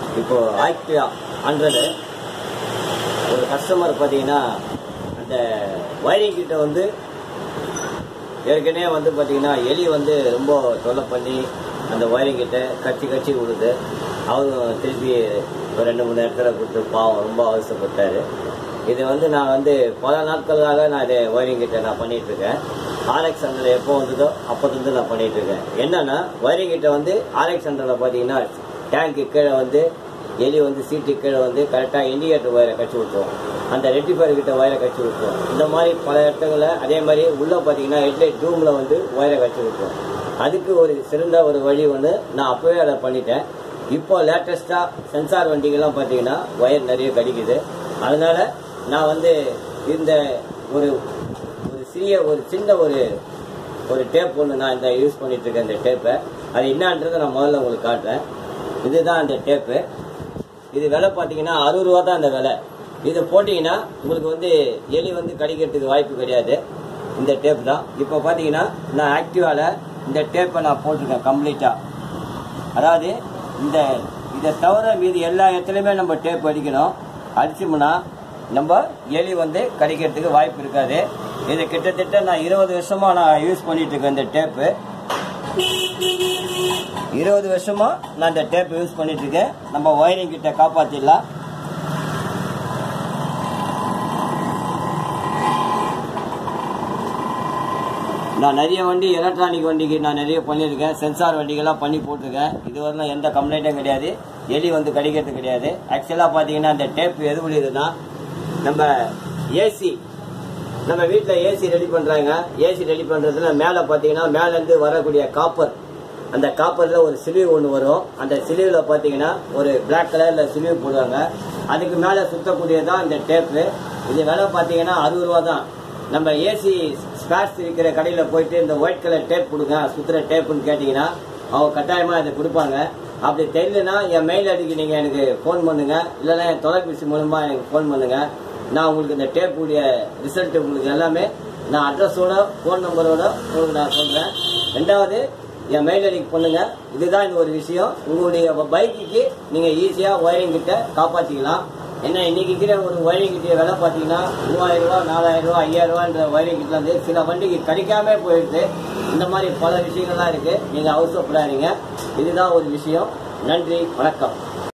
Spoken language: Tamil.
இப்போ ஆக்டிவா ஹண்ட்ரடு ஒரு கஸ்டமர் பார்த்தீங்கன்னா அந்த வயரிங் கிட்ட வந்து ஏற்கனவே வந்து பார்த்தீங்கன்னா எலி வந்து ரொம்ப தொல்லை பண்ணி அந்த வயரிங் கிட்ட கச்சி கச்சி விடுது அவரும் திருப்பி ஒரு ரெண்டு மூணு இடத்துல கொடுத்து பாவம் ரொம்ப அவசரப்பட்டாரு இது வந்து நான் வந்து பல நாட்களாக நான் இதை வயரிங் கிட்ட நான் பண்ணிட்டு இருக்கேன் ஆர்எக்ஸ் ஹண்ட்ரட் எப்போ வந்ததோ அப்போதுலேருந்து நான் பண்ணிட்டு இருக்கேன் என்னன்னா வயரிங் கிட்ட வந்து ஆர்எக்ஸ் ஹண்ட்ரட்ல பார்த்தீங்கன்னா டேங்க்கு கீழே வந்து எலி வந்து சீட்டு கீழே வந்து கரெக்டாக இண்டிகேட்டர் வயரை கட்சி விட்டுரும் அந்த ரெட்டிஃபயர் கிட்ட வயரை கட்சி விட்டுரும் இந்த மாதிரி பல இடத்துல அதே மாதிரி உள்ளே பார்த்தீங்கன்னா ஹெட்லைட் டூமில் வந்து வயரை கட்சி விட்டுரும் அதுக்கு ஒரு சிறந்த ஒரு வழி ஒன்று நான் அப்போவே அதை பண்ணிட்டேன் இப்போ லேட்டஸ்ட்டாக சென்சார் வண்டிகள்லாம் பார்த்தீங்கன்னா ஒயர் நிறைய கடிக்குது அதனால நான் வந்து இந்த ஒரு ஒரு சிறிய ஒரு சின்ன ஒரு ஒரு டேப் ஒன்று நான் இந்த யூஸ் பண்ணிட்டு இருக்கேன் இந்த டேப்பை அது என்னன்றதை நான் முதல்ல உங்களுக்கு காட்டுறேன் இதுதான் அந்த டேப்பு இது விலை பார்த்தீங்கன்னா அறுபது ரூபா தான் இந்த விலை இது போட்டிங்கன்னா உங்களுக்கு வந்து எலி வந்து கடிக்கிறதுக்கு வாய்ப்பு கிடையாது இந்த டேப் தான் இப்போ பார்த்தீங்கன்னா நான் ஆக்டிவாவில் இந்த டேப்பை நான் போட்டிருக்கேன் கம்ப்ளீட்டாக அதாவது இந்த இதை தவிர மீதி எல்லா இடத்துலையுமே நம்ம டேப் அடிக்கணும் அடிச்சோம்னா நம்ம எலி வந்து கடிக்கிறதுக்கு வாய்ப்பு இருக்காது இது கிட்டத்தட்ட நான் இருபது வருஷமா நான் யூஸ் பண்ணிட்டு இருக்கேன் இந்த டேப்பு இருபது வருஷமா நான் இந்த டேப் யூஸ் பண்ணிட்டு இருக்கேன் நம்ம ஒயரிங் கிட்ட காப்பாத்திடலாம் நான் நிறைய வண்டி எலக்ட்ரானிக் வண்டிக்கு நான் நிறைய பண்ணியிருக்கேன் சென்சார் வண்டிகள்லாம் பண்ணி போட்டிருக்கேன் இதுவரைக்கும் எந்த கம்ப்ளைண்ட்டும் கிடையாது எலி வந்து கடிக்கிறது கிடையாது ஆக்சுவலாக பார்த்தீங்கன்னா இந்த டேப் எது முடியுதுன்னா நம்ம ஏசி நம்ம வீட்டில் ஏசி ரெடி பண்ணுறாங்க ஏசி ரெடி பண்ணுறதுல மேலே பார்த்தீங்கன்னா மேலேருந்து வரக்கூடிய காப்பர் அந்த காப்பரில் ஒரு சிலிவு ஒன்று வரும் அந்த சிலிவில் பார்த்தீங்கன்னா ஒரு பிளாக் கலரில் சிலிவு போடுவாங்க அதுக்கு மேலே சுத்தக்கூடியதான் இந்த டேப்பு இது விலை பார்த்தீங்கன்னா அறுபது ரூபா தான் நம்ம ஏசி ஸ்பேர்ஸ் விற்கிற கடையில் போயிட்டு இந்த ஒயிட் கலர் டேப் கொடுங்க சுத்துற டேப்புன்னு கேட்டிங்கன்னா அவங்க கட்டாயமாக இதை கொடுப்பாங்க அப்படி தெரியலனா என் மெயில் ஐடிக்கு நீங்கள் எனக்கு ஃபோன் பண்ணுங்க இல்லைன்னா என் தொலைபேசி மூலமாக எனக்கு ஃபோன் பண்ணுங்க நான் உங்களுக்கு இந்த டேப் உடைய ரிசல்ட் உங்களுக்கு எல்லாமே நான் அட்ரஸோட ஃபோன் நம்பரோட உங்களுக்கு நான் சொல்கிறேன் ரெண்டாவது என் மெயில் ஐடிக்கு பண்ணுங்க இதுதான் இந்த ஒரு விஷயம் உங்களுடைய பைக்குக்கு நீங்கள் ஈஸியாக ஒயரிங் கிட்ட காப்பாற்றிக்கலாம் ஏன்னா இன்னைக்கு இருக்கிற ஒரு ஒயரிங் கிட்ட விலை பார்த்தீங்கன்னா மூவாயிரம் ரூபா நாலாயிரம் ரூபா ஐயாயிரம் ரூபான்ற ஒயரிங் கிட்ட வந்து சில வண்டிக்கு கிடைக்காம போயிடுது இந்த மாதிரி பல விஷயங்கள்லாம் இருக்கு நீங்க அவசரப்படாதீங்க இதுதான் ஒரு விஷயம் நன்றி வணக்கம்